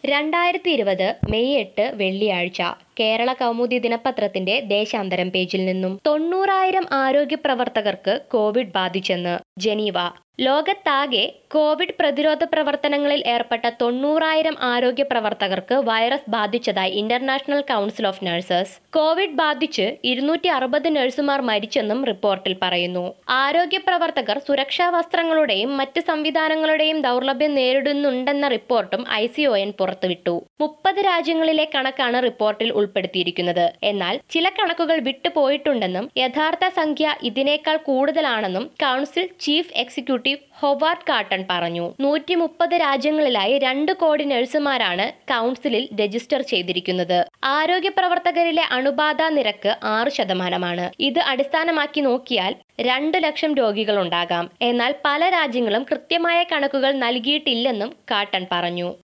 രണ്ടായിരത്തി ഇരുപത് മെയ് എട്ട് വെള്ളിയാഴ്ച കേരള കൗമുദി ദിനപത്രത്തിന്റെ ദേശാന്തരം പേജിൽ നിന്നും തൊണ്ണൂറായിരം ആരോഗ്യ പ്രവർത്തകർക്ക് കോവിഡ് ബാധിച്ചെന്ന് ജനീവ ലോകത്താകെ കോവിഡ് പ്രതിരോധ പ്രവർത്തനങ്ങളിൽ ഏർപ്പെട്ട തൊണ്ണൂറായിരം ആരോഗ്യ പ്രവർത്തകർക്ക് വൈറസ് ബാധിച്ചതായി international council of nurses Covid ബാധിച്ച് ഇരുന്നൂറ്റി അറുപത് നഴ്സുമാർ മരിച്ചെന്നും റിപ്പോർട്ടിൽ പറയുന്നു ആരോഗ്യ പ്രവർത്തകർ സുരക്ഷാ വസ്ത്രങ്ങളുടെയും മറ്റ് സംവിധാനങ്ങളുടെയും ദൗർലഭ്യം നേരിടുന്നുണ്ടെന്ന റിപ്പോർട്ടും ഐ സി ഒ എൻ പുറത്തുവിട്ടു മുപ്പത് രാജ്യങ്ങളിലെ കണക്കാണ് റിപ്പോർട്ടിൽ ഉൾപ്പെടുത്തിയിരിക്കുന്നത് എന്നാൽ ചില കണക്കുകൾ വിട്ടുപോയിട്ടുണ്ടെന്നും യഥാർത്ഥ സംഖ്യ ഇതിനേക്കാൾ കൂടുതലാണെന്നും council chief executive Howard Catton പറഞ്ഞു നൂറ്റി മുപ്പത് രാജ്യങ്ങളിലായി രണ്ട് കോടി നഴ്സുമാരാണ് കൗൺസിലിൽ രജിസ്റ്റർ ചെയ്തിരിക്കുന്നത് ആരോഗ്യ പ്രവർത്തകരിലെ അണുബാധ നിരക്ക് ആറ് ശതമാനമാണ് ഇത് അടിസ്ഥാനമാക്കി നോക്കിയാൽ രണ്ട് ലക്ഷം രോഗികളുണ്ടാകാം എന്നാൽ പല രാജ്യങ്ങളും കൃത്യമായ കണക്കുകൾ നൽകിയിട്ടില്ലെന്നും കാട്ടൺ പറഞ്ഞു